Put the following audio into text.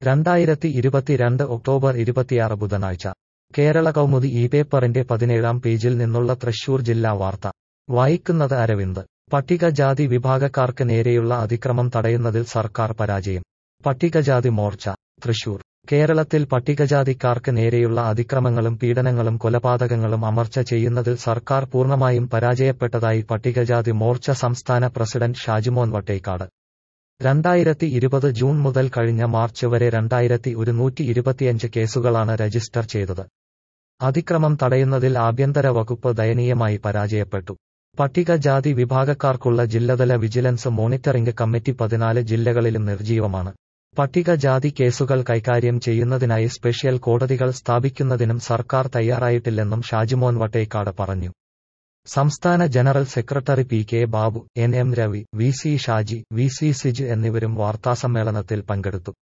രണ്ടായിരത്തി ഇരുപത്തിരണ്ട് ഒക്ടോബർ ഇരുപത്തിയാറ് ബുധനാഴ്ച കേരള കൗമുദി ഈ പേപ്പറിന്റെ പതിനേഴാം പേജിൽ നിന്നുള്ള തൃശൂർ ജില്ലാ വാർത്ത വായിക്കുന്നത് അരവിന്ദ് പട്ടികജാതി വിഭാഗക്കാർക്ക് നേരെയുള്ള അതിക്രമം തടയുന്നതിൽ സർക്കാർ പരാജയം പട്ടികജാതി മോർച്ച തൃശൂർ കേരളത്തിൽ പട്ടികജാതിക്കാർക്ക് നേരെയുള്ള അതിക്രമങ്ങളും പീഡനങ്ങളും കൊലപാതകങ്ങളും അമർച്ച ചെയ്യുന്നതിൽ സർക്കാർ പൂർണ്ണമായും പരാജയപ്പെട്ടതായി പട്ടികജാതി മോർച്ച സംസ്ഥാന പ്രസിഡന്റ് ഷാജിമോൻ വട്ടേക്കാട് രണ്ടായിരത്തി ഇരുപത് ജൂൺ മുതൽ കഴിഞ്ഞ മാർച്ച് വരെ രണ്ടായിരത്തി ഒരുന്നൂറ്റി ഇരുപത്തിയഞ്ച് കേസുകളാണ് രജിസ്റ്റർ ചെയ്തത് അതിക്രമം തടയുന്നതിൽ ആഭ്യന്തര വകുപ്പ് ദയനീയമായി പരാജയപ്പെട്ടു പട്ടികജാതി വിഭാഗക്കാർക്കുള്ള ജില്ലതല വിജിലൻസ് മോണിറ്ററിംഗ് കമ്മിറ്റി പതിനാല് ജില്ലകളിലും നിർജീവമാണ് പട്ടികജാതി കേസുകൾ കൈകാര്യം ചെയ്യുന്നതിനായി സ്പെഷ്യൽ കോടതികൾ സ്ഥാപിക്കുന്നതിനും സർക്കാർ തയ്യാറായിട്ടില്ലെന്നും ഷാജിമോൻ വട്ടേക്കാട് പറഞ്ഞു സംസ്ഥാന general secretary P K Babu N M Ravi V C Shaji V C Sij എന്നിവരും വാർത്താസമ്മേളനത്തിൽ പങ്കെടുത്തു